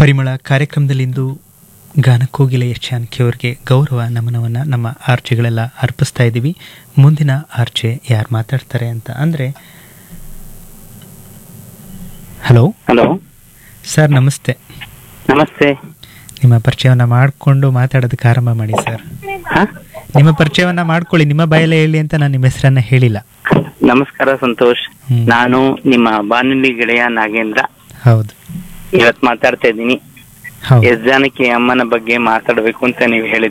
ಪರಿಮಳ ಕಾರ್ಯಕ್ರಮದಲ್ಲಿಂದು ಗಾನಕೋಗಿಲೆ ಎಚ್ ಜಾನಕಿ ಅವರಿಗೆ ಗೌರವ ನಮನವನ್ನು ನಮ್ಮ ಆರ್ಚೆಗಳೆಲ್ಲ ಅರ್ಪಿಸ್ತಾ ಇದ್ದೀವಿ ಮುಂದಿನ ಆರ್ಚೆ ಯಾರು ಮಾತಾಡ್ತಾರೆ ಅಂತ ಅಂದರೆ ಹಲೋ ಹಲೋ ಸರ್ ನಮಸ್ತೆ ನಮಸ್ತೆ ನಿಮ್ಮ ಪರಿಚಯವನ್ನು ಮಾಡಿಕೊಂಡು ಮಾತಾಡೋದಕ್ಕೆ ಆರಂಭ ಮಾಡಿ ಸರ್ ಹಾ ನಿಮ್ಮ ಪರಿಚಯವನ್ನು ಮಾಡ್ಕೊಳ್ಳಿ ನಿಮ್ಮ ಬಾಯಲ್ಲೇ ಹೇಳಿ ಅಂತ ನಾನು ನಿಮ್ಮ ಹೆಸರನ್ನ ಹೇಳಿಲ್ಲ ನಮಸ್ಕಾರ ಸಂತೋಷ್ ಹ್ಮ್. ನಾನು ನಿಮ್ಮ ಬಾನುಲಿ ಗೆಳೆಯ ನಾಗೇಂದ್ರ ಹೌದು ಇವತ್ ಮಾತಾಡ್ತಾ ಇದ್ದೀನಿ ಹೌದು ಎಸ್ ಜಾನಕಿ ಅಮ್ಮನ ಬಗ್ಗೆ ಮಾತಾಡ್ಬೇಕು ಅಂತ ನೀವು ಹೇಳಿದ್ರಿ